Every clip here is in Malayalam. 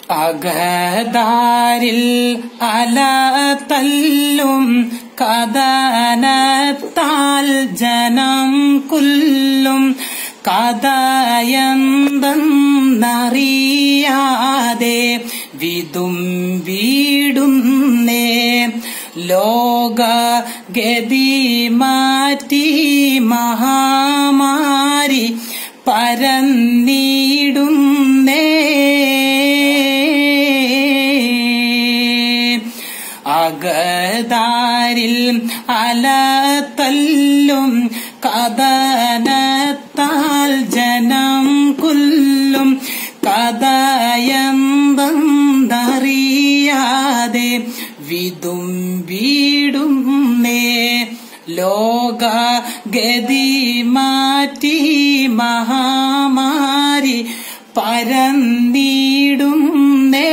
അകതാരിൽ അല തല്ലും കഥനത്താൽ ജനം കൊല്ലും കഥയന്തെന്നറിയാതെ വിതും വീടുന്നേ ലോക ഗതി മാറ്റി മഹാമാരി പരന്നിടുന്നേ അകതാരിൽ അല തല്ലും കഥനത്താൽ ജനം കൊല്ലും കഥയന്തെന്നറിയാതെ വിതും വീടുന്നേ ലോക ഗതി മാറ്റി മഹാമാരി പരന്നിടുന്നേ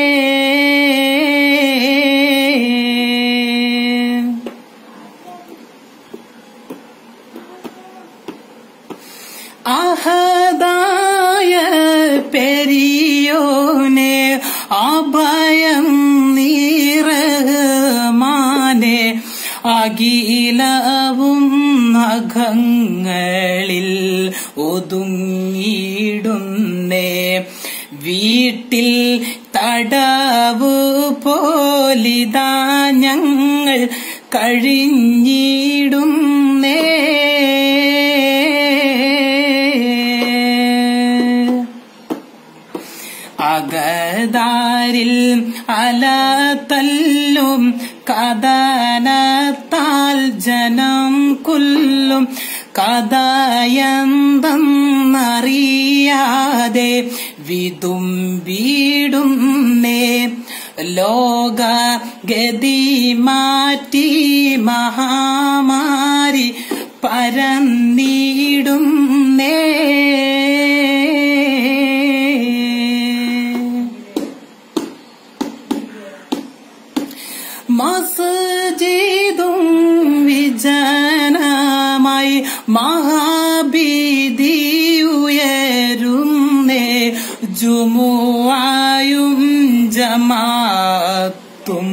അഹദായ പെരിയോനെ അഭയം നീറമാനെ അഖിലവും നഖങ്ങളിൽ ഒതുങ്ങിയിടുന്നേ വീട്ടിൽ തടവ് പോലിതാ ഞങ്ങൾ കഴിഞ്ഞിടുന്നേ അകതാരിൽ അല തല്ലും കഥനത്താൽ ജനം കൊല്ലും കഥയന്തെന്നറിയാതെ വിതും വീടുന്നേ ലോക ഗതി മാറ്റി മഹാമാരി പരന്നിടുന്നേ മസ്ജിദും വിജനമായി മഹാഭീതി ഉയരുന്നേ ജുമുവായും ജമാത്തും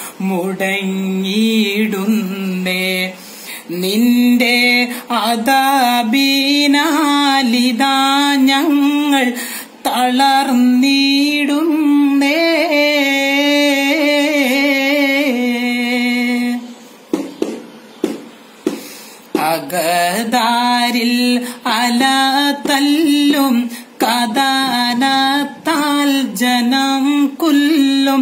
മുടങ്ങിയിടുന്നേ നിന്റെ അതാബിനാലിതാ ഞങ്ങൾ തളർന്നിടുന്നേ അകതാരിൽ അല തല്ലും കഥനത്താൽ ജനം കൊല്ലും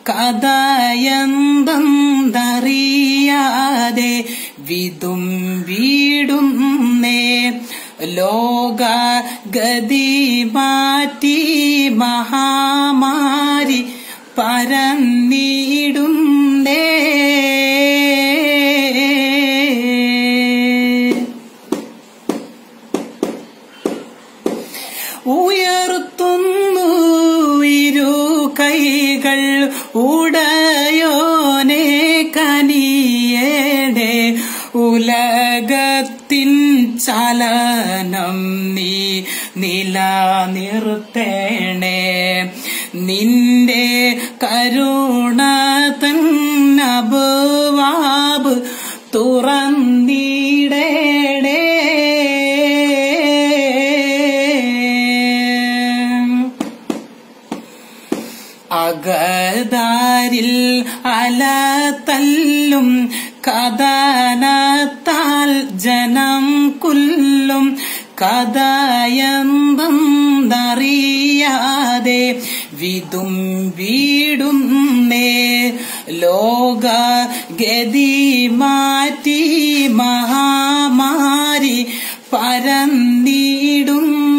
കഥയന്തെന്നറിയാതെ വിതും വീടുന്നേ ലോക ഗതി മാറ്റി മഹാമാരി പരന്നിടുന്നേ ഉയർത്തുന്നു ഇരു കൈകൾ ഉടയോനെ കനിയേടെ ഉലകത്തിൻ ചലനം നീ നിലനിർത്തേണേ നിന്റെ കരുണ തന്നബുവാബ് തുറന്നിടേടേ അകതാരിൽ അല തല്ലും കഥനത്താൽ ജനം കൊല്ലും കഥയന്തെന്നറിയാതെ വിതും വീടുന്നേ ലോക ഗതി മാറ്റി മഹാമാരി പരന്നിടും